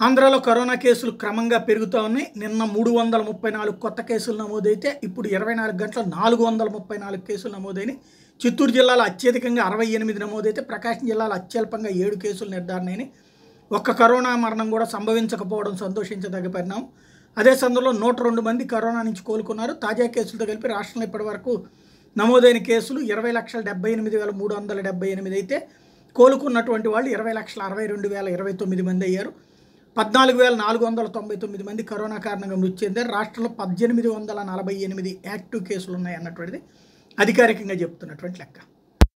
ఆంధ్రాలో కరోనా కేసులు క్రమంగా పెరుగుతూ ఉన్నాయి నిన్న మూడు వందల ముప్పై నాలుగు కొత్త కేసులు నమోదైతే ఇప్పుడు ఇరవై నాలుగు గంటల నాలుగు వందల ముప్పై నాలుగు కేసులు నమోదైనాయి చిత్తూరు జిల్లాలో అత్యధికంగా అరవై ఎనిమిది నమోదైతే ప్రకాశం జిల్లాలో అత్యల్పంగా ఏడు కేసులు నిర్ధారణ అయినాయి ఒక్క కరోనా మరణం కూడా సంభవించకపోవడం సంతోషించదగ్గ పరిణామం అదే సందర్భంలో నూట రెండు మంది కరోనా నుంచి కోలుకున్నారు తాజా కేసులతో కలిపి రాష్ట్రంలో ఇప్పటివరకు నమోదైన కేసులు ఇరవై లక్షల డెబ్బై ఎనిమిది వేల మూడు వందల డెబ్బై ఎనిమిది అయితే కోలుకున్నటువంటి వాళ్ళు ఇరవై లక్షల అరవై రెండు వేల ఇరవై తొమ్మిది మంది అయ్యారు పద్నాలుగు వేల నాలుగు వందల తొంభై తొమ్మిది మంది కరోనా కారణంగా మృతి చెందారు రాష్ట్రంలో పద్దెనిమిది వందల నలభై ఎనిమిది యాక్టివ్ కేసులు ఉన్నాయి అన్నటువంటిది అధికారికంగా చెప్తున్నటువంటి లెక్క